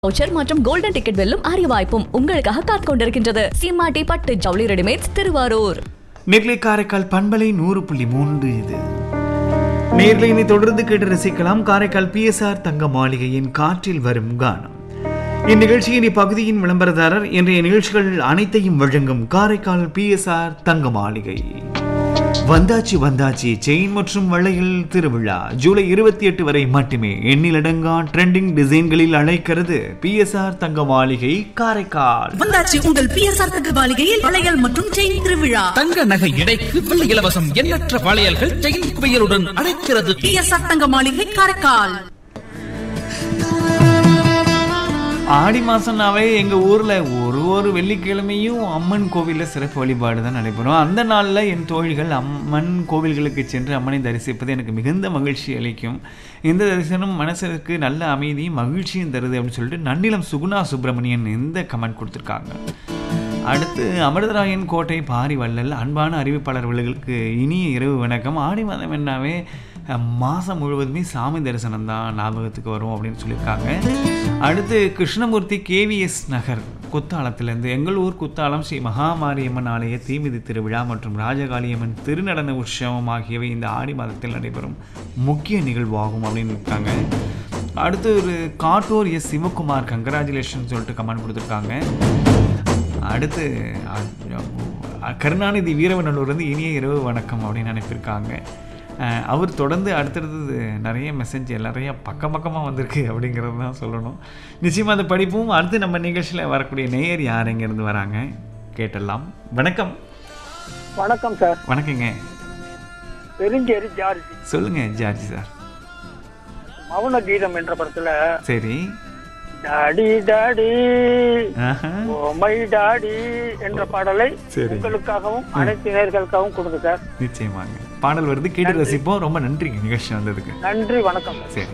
Voucher மற்றும் golden ticket வெல்லும் அரிய வாய்ப்பும் உங்களுக்காக காத்துக் கொண்டிருக்கின்றது சீமாட்டி பட்டு ஜவுளி ரெடிமேட்ஸ் திருவாரூர் நெல்லை காரைக்கால் பண்பலை நூறு புள்ளி மூன்று இது நேர்களை இனி தொடர்ந்து கேட்டு ரசிக்கலாம் காரைக்கால் பிஎஸ்ஆர் தங்க மாளிகையின் காற்றில் வரும் கானம் இந்நிகழ்ச்சியின் இப்பகுதியின் விளம்பரதாரர் இன்றைய நிகழ்ச்சிகள் அனைத்தையும் வழங்கும் காரைக்கால் பிஎஸ்ஆர் தங்க மாளிகை வந்தாச்சி வந்தாச்சி செயின் மற்றும் வளையல் திருவிழா ஜூலை இருபத்தி எட்டு வரை மட்டுமே எண்ணிலடங்கா ட்ரெண்டிங் டிசைன்களில் அழைக்கிறது பிஎஸ்ஆர் தங்க மாளிகை காரைக்கால் வந்தாச்சு உங்கள் பிஎஸ்ஆர் தங்க மாளிகையில் வளையல் மற்றும் செயின் திருவிழா தங்க நகை எடைக்கு வெள்ளி இலவசம் எண்ணற்ற வளையல்கள் செயின் குவியலுடன் அழைக்கிறது பிஎஸ்ஆர் தங்க மாளிகை காரைக்கால் ஆடி மாசம்னாவே எங்க ஊர்ல ஒரு ஒரு வெள்ளிக்கிழமையும் அம்மன் கோவில்ல சிறப்பு வழிபாடு தான் நடைபெறும் அந்த நாள்ல என் தோழிகள் அம்மன் கோவில்களுக்கு சென்று அம்மனை தரிசிப்பது எனக்கு மிகுந்த மகிழ்ச்சி அளிக்கும் இந்த தரிசனம் மனசுக்கு நல்ல அமைதியும் மகிழ்ச்சியும் தருது அப்படின்னு சொல்லிட்டு நன்னிலம் சுகுணா சுப்பிரமணியன் இந்த கமெண்ட் கொடுத்துருக்காங்க அடுத்து அமிர்தராயன் கோட்டை பாரி வள்ளல் அன்பான அறிவிப்பாளர்களுக்கு இனிய இரவு வணக்கம் ஆடி மாதம் என்னாவே அஹ், மாதம் முழுவதுமே சாமி தரிசனம் தான் ஞாபகத்துக்கு வரும் அப்படின்னு சொல்லியிருக்காங்க அடுத்து கிருஷ்ணமூர்த்தி கேவிஎஸ் நகர் குத்தாலத்திலேருந்து எங்கள் ஊர் குத்தாலம் ஸ்ரீ மகாமாரியம்மன் ஆலய தீமிதி திருவிழா மற்றும் ராஜகாளியம்மன் திருநடன உற்சவம் ஆகியவை இந்த ஆடி மாதத்தில் நடைபெறும் முக்கிய நிகழ்வாகும் அப்படின்னு இருக்காங்க அடுத்து ஒரு காட்டூர் எஸ் சிவகுமார் கங்கராச்சுலேஷன் சொல்லிட்டு கமெண்ட் கொடுத்துருக்காங்க அடுத்து அ- கருணாநிதி வீரவநல்லூர் வந்து இனிய இரவு வணக்கம் அப்படின்னு அனுப்பியிருக்காங்க அஹ் அவர் தொடர்ந்து அடுத்தடுத்தது நிறைய மெசேஜ் நிறைய பக்கம் பக்கமாக வந்திருக்கு அப்படிங்கிறது தான் சொல்லணும் நிச்சயமாக அதை படிப்போம் அடுத்து நம்ம நிகழ்ச்சியில் வரக்கூடிய நேயர் யார் எங்கேருந்து வராங்க கேட்டலாம் வணக்கம் வணக்கம் சார் வணக்கங்க பெருஞ்சேரி ஜார்ஜ் சொல்லுங்க ஜார்ஜி சார் மௌன கீதம் என்ற படத்துல சரி டாடி டாடி ஆஹா. ஓ மை டாடி என்ற பாடலை சரி. உங்களுக்காகவும் அனைத்து நேர்களுக்காகவும் கொடுங்க சார் நிச்சயமாங்க பாடல் வருது கேட்டு ரசிப்போம் ரொம்ப நன்றிங்க நிகழ்ச்சி வந்ததுக்கு நன்றி வணக்கம் சரி